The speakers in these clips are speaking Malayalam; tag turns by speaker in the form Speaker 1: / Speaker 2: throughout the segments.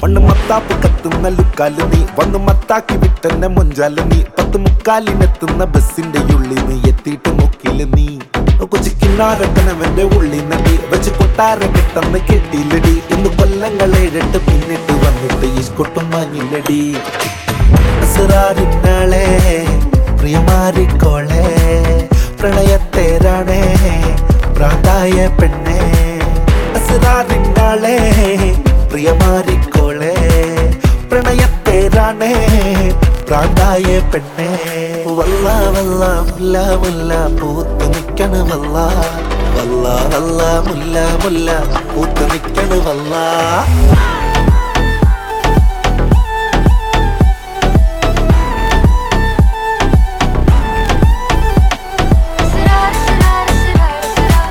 Speaker 1: പണ്ട് മത്താപ്പ് കത്തുന്ന ലുക്കാല് നീ വന്ന് മത്താക്കി വിട്ടെന്നെ മൊഞ്ചാല് നീ പത്ത് മുക്കാലിനെത്തുന്ന ബസ്സിന്റെ ഉള്ളിൽ നീ എത്തിയിട്ട് മുക്കില് നീ കൊച്ചു കിന്നാരക്കനവന്റെ ഉള്ളി നടി വെച്ച് കൊട്ടാര കിട്ടുന്ന കെട്ടിയിലടി ഇന്ന് കൊല്ലങ്ങൾ ഏഴെട്ട് പിന്നിട്ട് വന്നിട്ട് ഈസ്കൊട്ടും മാഞ്ഞില്ലടി അസുറാരിന്നാളെ പ്രിയമാരിക്കോളെ പ്രണയത്തേരാണേ പ്രാതായ പെണ്ണെ അസുറാരിന്നാളെ പ്രിയമാരിക്കോളെ പ്രണയത്തേരാണേ പ്രാതായ പെണ്ണെ വല്ല വല്ല മുല്ല മുല്ല പൂത്ത് നിക്കണ വല്ല വല്ല വല്ല മുല്ല മുല്ല പൂത്ത് നിക്കണ വല്ല
Speaker 2: Sırar sırar sırar sırar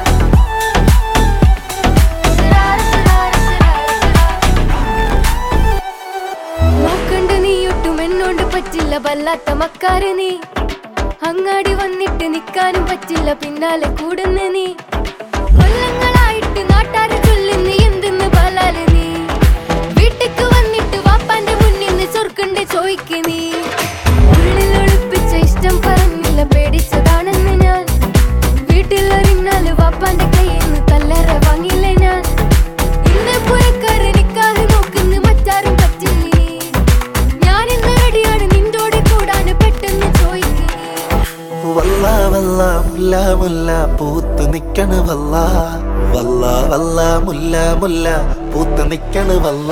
Speaker 2: Sırar sırar sırar sırar നോക്കണ്ട് നീയൊട്ടും എന്നോണ്ട് പറ്റില്ല വല്ലാത്ത മക്കാര് നീ അങ്ങാടി വന്നിട്ട് നിക്കാനും പറ്റില്ല പിന്നാലെ കൂടുന്ന നീ കൊല്ലങ്ങളായിട്ട് നാട്ടാര് ചൊല്ലുന്ന എന്തെന്ന് പാലാല് നീ വീട്ടിക്ക് വന്നിട്ട് വാപ്പാന്റെ മുന്നിൽ നിന്ന് ചൊർക്കണ്ട് ചോയ്ക്ക് നീ ഉള്ളിൽ ഒളിപ്പിച്ച ഇഷ്ടം പറഞ്ഞില്ല പേടിച്ചതാണെന്ന് ഞാൻ വീട്ടിൽ അറിഞ്ഞാല് വാപ്പാന്റെ കയ്യിൽ നിന്ന് കല്ലറ വാങ്ങില്ല ഞാൻ ഇന്ന് പുരക്കാര് നിക്കാതെ നോക്കുന്ന മറ്റാരും പറ്റില്ലേ ഞാൻ ഇന്ന് റെഡിയാണ് നിന്നോട് കൂടാന് പെട്ടെന്ന് ചോദിക്കുന്നേ
Speaker 1: വല്ല വല്ല മുല്ല മുല്ല പൂത്ത് നിക്കണ വല്ല വല്ല വല്ല മുല്ല മുല്ല പൂത്ത് നിക്കണ വല്ല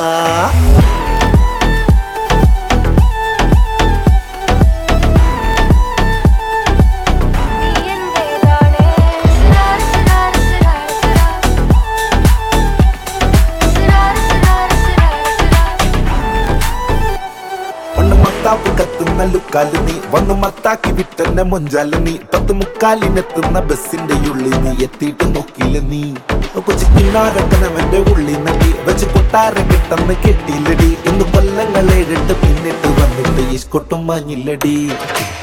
Speaker 2: നീ എന്റേതാണ് സിറാർ സിറാർ സിറാർ സിറാർ സിറാർ സിറാർ സിറാർ സിറാർ
Speaker 1: പണ്ട് മത്താപ്പ് കത്തുന്ന ലുക്കാല് നീ വന്ന് മത്താക്കി വിട്ടെന്നെ മൊഞ്ചാല് നീ പത്ത് മുക്കാലിനെത്തുന്ന ബസ്സിന്റെ ഉള്ളിൽ നീ എത്തിയിട്ട് നോക്കിയില്ല നീ കൊച്ചു കിന്നാരക്കനവന്റെ ഉള്ളി നടി വെച്ച് കൊട്ടാര കിട്ടുന്ന കെട്ടിയില്ലടി ഇന്ന് കൊല്ലങ്ങൾ ഏഴെട്ട് പിന്നിട്ട് വന്നിട്ട് ഈസ്കൊട്ടും മാഞ്ഞില്ലടി